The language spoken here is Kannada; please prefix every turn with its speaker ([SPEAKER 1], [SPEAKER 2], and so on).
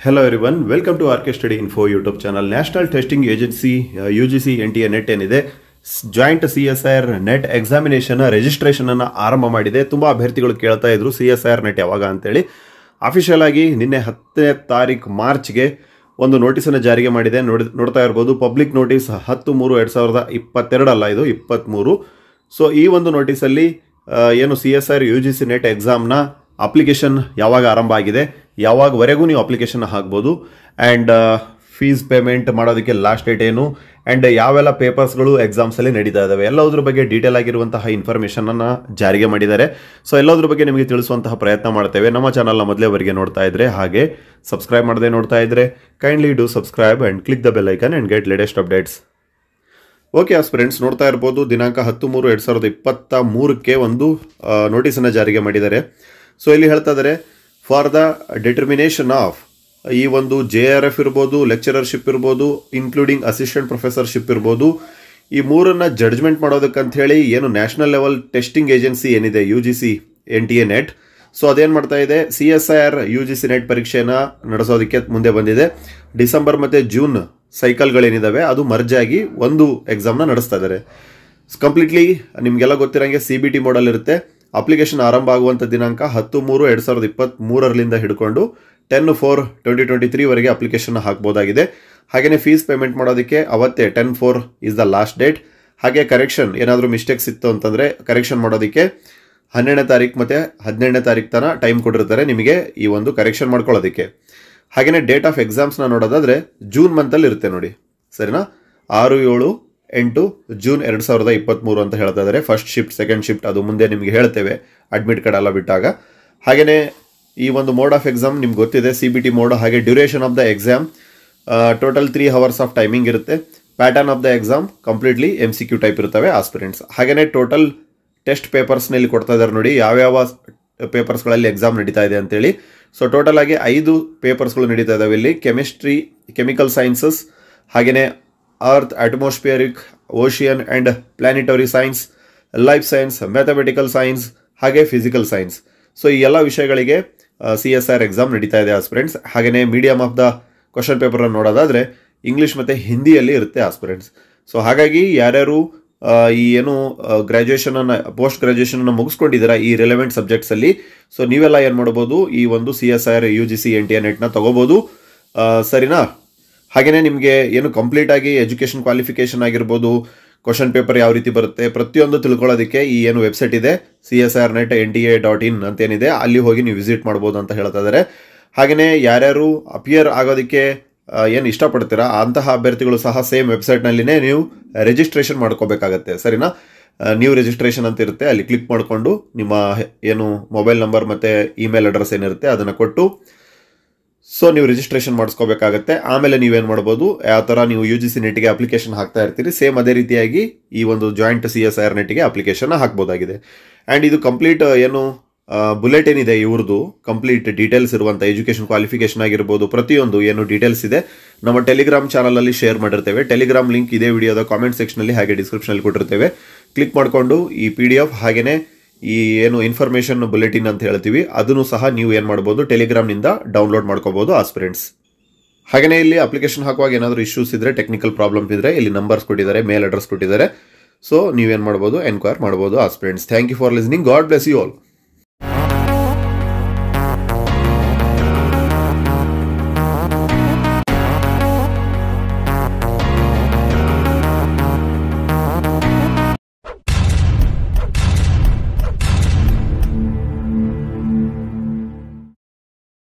[SPEAKER 1] hello everyone welcome to R K study info YouTube channel national testing agency U G C N T A net ಏನಿದೆ joint C S I R net examination registration ಅನ್ನು ಆರಂಭ ಮಾಡಿದೆ ತುಂಬ ಅಭ್ಯರ್ಥಿಗಳು ಕೇಳ್ತಾ ಇದ್ರು C S I R net ಯಾವಾಗ ಅಂತೇಳಿ ಅಫಿಷಿಯಲ್ ಆಗಿ ನಿನ್ನೆ ಹತ್ತನೇ ತಾರೀಕು ಮಾರ್ಚ್ಗೆ ಒಂದು ನೋಟಿಸನ್ನು ಜಾರಿಗೆ ಮಾಡಿದೆ ನೋಡಿ ನೋಡ್ತಾ ಇರ್ಬೋದು ಪಬ್ಲಿಕ್ ನೋಟಿಸ್ ಹತ್ತು ಮೂರು ಎರಡು ಸಾವಿರದ ಇಪ್ಪತ್ತೆರಡಲ್ಲ ಇದು ಇಪ್ಪತ್ತ್ಮೂರು ಸೊ ಈ ಒಂದು ನೋಟಿಸಲ್ಲಿ ಆ, ಏನು C S R U G C net ಎಕ್ಸಾಮ್ನ ಅಪ್ಲಿಕೇಶನ್ ಯಾವಾಗ ಆರಂಭ ಆಗಿದೆ ಯಾವಾಗವರೆಗೂ ನೀವು ಅಪ್ಲಿಕೇಶನ್ ಹಾಕ್ಬೋದು ಆ್ಯಂಡ್ ಫೀಸ್ ಪೇಮೆಂಟ್ ಮಾಡೋದಕ್ಕೆ ಲಾಸ್ಟ್ ಡೇಟ್ ಏನು ಆ್ಯಂಡ್ ಯಾವೆಲ್ಲ ಪೇಪರ್ಸ್ಗಳು ಎಕ್ಸಾಮ್ಸಲ್ಲಿ ನಡೀತಾ ಇದ್ದಾವೆ ಎಲ್ಲದ್ರ ಬಗ್ಗೆ ಡೀಟೇಲ್ ಆಗಿರುವಂತಹ ಇನ್ಫಾರ್ಮೇಷನನ್ನು ಜಾರಿಗೆ ಮಾಡಿದ್ದಾರೆ ಸೊ ಎಲ್ಲದ್ರ ಬಗ್ಗೆ ನಿಮಗೆ ತಿಳಿಸುವಂತಹ ಪ್ರಯತ್ನ ಮಾಡ್ತೇವೆ ನಮ್ಮ ಚಾನಲ್ನ ಮೊದಲೇವರೆಗೆ ನೋಡ್ತಾ ಇದ್ರೆ ಹಾಗೆ ಸಬ್ಸ್ಕ್ರೈಬ್ ಮಾಡದೆ ನೋಡ್ತಾ ಇದ್ರೆ kindly do subscribe and click the bell icon and get latest updates okay friends ನೋಡ್ತಾ ಇರ್ಬೋದು ದಿನಾಂಕ ಹತ್ತು ಮೂರು ಎರಡು ಸಾವಿರದ ಇಪ್ಪತ್ತ ಮೂರಕ್ಕೆ ಒಂದು ನೋಟಿಸನ್ನು ಜಾರಿಗೆ ಮಾಡಿದ್ದಾರೆ ಸೊ ಇಲ್ಲಿ ಹೇಳ್ತಾ ಇದ್ದಾರೆ ಫಾರ್ ದ ಡಿಟರ್ಮಿನೇಷನ್ ಆಫ್ ಈ ಒಂದು ಜೆ ಆರ್ ಎಫ್ ಇರ್ಬೋದು ಲೆಕ್ಚರರ್ಶಿಪ್ ಇರ್ಬೋದು ಇನ್ಕ್ಲೂಡಿಂಗ್ ಅಸಿಸ್ಟೆಂಟ್ ಪ್ರೊಫೆಸರ್ಶಿಪ್ ಇರ್ಬೋದು ಈ ಮೂರನ್ನ ಜಡ್ಜ್ಮೆಂಟ್ ಮಾಡೋದಕ್ಕಂತ ಹೇಳಿ ಏನು ನ್ಯಾಷನಲ್ ಲೆವೆಲ್ ಟೆಸ್ಟಿಂಗ್ ಏಜೆನ್ಸಿ ಏನಿದೆ U G C N T A net so ಅದೇನು ಮಾಡ್ತಾ ಇದೆ C S I R U G C net ಪರೀಕ್ಷೆನ ನಡೆಸೋದಕ್ಕೆ ಮುಂದೆ ಬಂದಿದೆ ಡಿಸೆಂಬರ್ ಮತ್ತು ಜೂನ್ ಸೈಕಲ್ಗಳೇನಿದಾವೆ ಅದು ಮರ್ಜ್ ಆಗಿ ಒಂದು ಎಕ್ಸಾಮ್ನ ನಡೆಸ್ತಾ ಇದ್ದಾರೆ ಕಂಪ್ಲೀಟ್ಲಿ ನಿಮಗೆಲ್ಲ ಗೊತ್ತಿರಂಗೆ ಸಿ ಬಿ ಟಿ ಮೋಡಲ್ ಇರುತ್ತೆ ಅಪ್ಲಿಕೇಶನ್ ಆರಂಭ ಆಗುವಂಥ ದಿನಾಂಕ ಹತ್ತು ಮೂರು ಎರಡು ಸಾವಿರದ ಇಪ್ಪತ್ತ್ ಮೂರರಿಂದ ಹಿಡ್ಕೊಂಡು ಟೆನ್ ಫೋರ್ ಟ್ವೆಂಟಿ ಟ್ವೆಂಟಿ ತ್ರೀವರೆಗೆ ಅಪ್ಲಿಕೇಶನ್ ಹಾಕ್ಬೋದಾಗಿದೆ ಹಾಗೆಯೇ ಫೀಸ್ ಪೇಮೆಂಟ್ ಮಾಡೋದಕ್ಕೆ ಅವತ್ತೇ ten four is the last date ಹಾಗೆ ಕರೆಕ್ಷನ್ ಏನಾದರೂ ಮಿಸ್ಟೇಕ್ಸ್ ಇತ್ತು ಅಂತಂದರೆ ಕರೆಕ್ಷನ್ ಮಾಡೋದಕ್ಕೆ ಹನ್ನೆರಡನೇ ತಾರೀಕು ಮತ್ತು ಹದಿನೆಂಟನೇ ತಾರೀಕು ತನಕ ಟೈಮ್ ಕೊಟ್ಟಿರ್ತಾರೆ ನಿಮಗೆ ಈ ಒಂದು ಕರೆಕ್ಷನ್ ಮಾಡ್ಕೊಳ್ಳೋದಕ್ಕೆ ಹಾಗೆಯೇ ಡೇಟ್ ಆಫ್ ಎಕ್ಸಾಮ್ಸ್ನ ನೋಡೋದಾದರೆ ಜೂನ್ ಮಂತಲ್ಲಿ ಇರುತ್ತೆ ನೋಡಿ ಸರಿನಾ ಆರು ಏಳು ಎಂಟು ಜೂನ್ ಎರಡು ಸಾವಿರದ ಇಪ್ಪತ್ತ್ಮೂರು ಅಂತ ಹೇಳ್ತಾ ಇದ್ದಾರೆ ಫಸ್ಟ್ ಶಿಫ್ಟ್ ಸೆಕೆಂಡ್ ಶಿಫ್ಟ್ ಅದು ಮುಂದೆ ನಿಮಗೆ ಹೇಳ್ತೇವೆ ಅಡ್ಮಿಟ್ ಕಾರ್ಡ್ ಎಲ್ಲ ಬಿಟ್ಟಾಗ ಹಾಗೆಯೇ ಈ ಒಂದು ಮೋಡ್ ಆಫ್ ಎಕ್ಸಾಮ್ ನಿಮ್ಗೆ ಗೊತ್ತಿದೆ ಸಿ ಬಿ ಟಿ ಮೋಡ್ ಹಾಗೆ duration of the exam total three hours of timing ಇರುತ್ತೆ pattern of the exam completely M C Q type ಇರ್ತವೆ ಆಸ್ಪಿರೆಂಟ್ಸ್ ಹಾಗೆಯೇ ಟೋಟಲ್ ಟೆಸ್ಟ್ ಪೇಪರ್ಸ್ನ ಇಲ್ಲಿ ಕೊಡ್ತಾ ಇದ್ದಾರೆ ನೋಡಿ ಯಾವ್ಯಾವ ಪೇಪರ್ಸ್ಗಳಲ್ಲಿ ಎಕ್ಸಾಮ್ ನಡೀತಾ ಇದೆ ಅಂತೇಳಿ ಸೊ ಟೋಟಲ್ ಆಗಿ ಐದು ಪೇಪರ್ಸ್ಗಳು ನಡೀತಾ ಇದಾವೆ ಇಲ್ಲಿ ಕೆಮಿಸ್ಟ್ರಿ ಕೆಮಿಕಲ್ ಸೈನ್ಸಸ್ ಹಾಗೆಯೇ earth atmospheric ocean and planetary science life science mathematical science ಹಾಗೆ ಫಿಸಿಕಲ್ ಸೈನ್ಸ್ ಸೊ ಈ ಎಲ್ಲ ವಿಷಯಗಳಿಗೆ ಸಿ ಎಸ್ ಆರ್ ಎಕ್ಸಾಮ್ ನಡೀತಾ ಇದೆ ಆಸ್ಪಿರೆಂಟ್ಸ್ ಹಾಗೆಯೇ ಮೀಡಿಯಮ್ ಆಫ್ ದ ಕ್ವಶನ್ ಪೇಪರನ್ನು ನೋಡೋದಾದರೆ ಇಂಗ್ಲೀಷ್ ಮತ್ತು ಹಿಂದಿಯಲ್ಲಿ ಇರುತ್ತೆ ಆಸ್ಪಿರೆಂಟ್ಸ್ ಸೊ ಹಾಗಾಗಿ ಯಾರ್ಯಾರು ಆ, ಈ ಏನು ಗ್ರ್ಯಾಜುಯೇಷನ್ ಅನ್ನ ಪೋಸ್ಟ್ ಗ್ರಾಜುಯೇಷನ್ ಅನ್ನು ಮುಗಿಸ್ಕೊಂಡಿದ್ದೀರಾ ಈ ರಿಲೆವೆಂಟ್ ಸಬ್ಜೆಕ್ಟ್ಸ್ ಅಲ್ಲಿ ಸೊ ನೀವೆಲ್ಲ ಏನು ಮಾಡ್ಬೋದು ಈ ಒಂದು C S R U G C N T N ನೆಟ್ನ ತಗೋಬೋದು ಆ, ಸರಿನಾ ಹಾಗೆಯೇ ನಿಮಗೆ ಏನು ಕಂಪ್ಲೀಟ್ ಆಗಿ ಎಜುಕೇಷನ್ ಕ್ವಾಲಿಫಿಕೇಶನ್ ಆಗಿರ್ಬೋದು ಕ್ವಶನ್ ಪೇಪರ್ ಯಾವ ರೀತಿ ಬರುತ್ತೆ ಪ್ರತಿಯೊಂದು ತಿಳ್ಕೊಳ್ಳೋದಕ್ಕೆ ಈ ಏನು ವೆಬ್ಸೈಟ್ ಇದೆ C S R net N T A dot in ಅಂತೇನಿದೆ ಅಲ್ಲಿ ಹೋಗಿ ನೀವು ವಿಸಿಟ್ ಮಾಡ್ಬೋದು ಅಂತ ಹೇಳ್ತಾ ಇದ್ದಾರೆ ಹಾಗೆಯೇ ಯಾರ್ಯಾರು ಅಪಿಯರ್ ಆಗೋದಕ್ಕೆ ಏನು ಇಷ್ಟಪಡ್ತೀರಾ ಅಂತಹ ಅಭ್ಯರ್ಥಿಗಳು ಸಹ ಸೇಮ್ ವೆಬ್ಸೈಟ್ನಲ್ಲಿನೇ ನೀವು ರಿಜಿಸ್ಟ್ರೇಷನ್ ಮಾಡ್ಕೋಬೇಕಾಗತ್ತೆ ಸರಿನಾ ನ್ಯೂ ರಿಜಿಸ್ಟ್ರೇಷನ್ ಅಂತ ಇರುತ್ತೆ ಅಲ್ಲಿ ಕ್ಲಿಕ್ ಮಾಡಿಕೊಂಡು ನಿಮ್ಮ ಏನು ಮೊಬೈಲ್ ನಂಬರ್ ಮತ್ತು ಇಮೇಲ್ ಅಡ್ರೆಸ್ ಏನಿರುತ್ತೆ ಅದನ್ನು ಕೊಟ್ಟು ಸೊ ನೀವು ರಿಜಿಸ್ಟ್ರೇಷನ್ ಮಾಡಿಸ್ಕೋಬೇಕಾಗತ್ತೆ ಆಮೇಲೆ ನೀವೇನು ಮಾಡ್ಬೋದು ಯಾವ ಥರ ನೀವು ಯು ಜಿ ಸಿ ನೆಟ್ಗೆ ಅಪ್ಲಿಕೇಶನ್ ಹಾಕ್ತಾ ಇರ್ತೀರಿ ಸೇಮ್ ಅದೇ ರೀತಿಯಾಗಿ ಈ ಒಂದು ಜಾಯಿಂಟ್ ಸಿ ಎಸ್ ಆರ್ ನೆಟ್ಗೆ ಅಪ್ಲಿಕೇಶನ್ ಹಾಕ್ಬೋದಾಗಿದೆ ಆ್ಯಂಡ್ ಇದು ಕಂಪ್ಲೀಟ್ ಏನು ಬುಲೆಟ್ ಏನಿದೆ ಇವ್ರದ್ದು ಕಂಪ್ಲೀಟ್ ಡೀಟೇಲ್ಸ್ ಇರುವಂಥ ಎಜುಕೇಷನ್ ಕ್ವಾಲಿಫಿಕೇಶನ್ ಆಗಿರ್ಬೋದು ಪ್ರತಿಯೊಂದು ಏನು ಡೀಟೇಲ್ಸ್ ಇದೆ ನಮ್ಮ ಟೆಲಿಗ್ರಾಮ್ ಚಾನಲಲ್ಲಿ ಶೇರ್ ಮಾಡಿರ್ತೇವೆ ಟೆಲಿಗ್ರಾಮ್ ಲಿಂಕ್ ಇದೇ ವಿಡಿಯೋದ ಕಾಮೆಂಟ್ ಸೆಕ್ಷನಲ್ಲಿ ಹಾಗೆ ಡಿಸ್ಕ್ರಿಪ್ಷನಲ್ಲಿ ಕೊಟ್ಟಿರ್ತೇವೆ ಕ್ಲಿಕ್ ಮಾಡಿಕೊಂಡು ಈ ಪಿ ಡಿ ಎಫ್ ಹಾಗೆಯೇ ಈ ಏನು ಇನ್ಫಾರ್ಮೇಷನ್ ಬುಲೆಟಿನ್ ಅಂತ ಹೇಳ್ತೀವಿ ಅದನ್ನು ಸಹ ನೀವು ಏನು ಮಾಡ್ಬೋದು ಟೆಲಿಗ್ರಾಮ್ನಿಂದ ಡೌನ್ಲೋಡ್ ಮಾಡ್ಕೋಬೋದು ಆಸ್ಪಿರೆಂಟ್ಸ್ ಹಾಗೆಯೇ ಇಲ್ಲಿ ಅಪ್ಲಿಕೇಶನ್ ಹಾಕುವಾಗ ಏನಾದರೂ ಇಶ್ಯೂಸ್ ಇದ್ದರೆ ಟೆಕ್ನಿಕಲ್ ಪ್ರಾಬ್ಲಮ್ ಇದ್ದರೆ ಇಲ್ಲಿ ನಂಬರ್ಸ್ ಕೊಟ್ಟಿದ್ದಾರೆ ಮೇಲ್ ಅಡ್ರೆಸ್ ಕೊಟ್ಟಿದ್ದಾರೆ ಸೊ ನೀವೇನು ಮಾಡ್ಬೋದು ಎನ್ಕ್ವೈರ್ ಮಾಡ್ಬೋದು aspirants thank you for listening God bless you all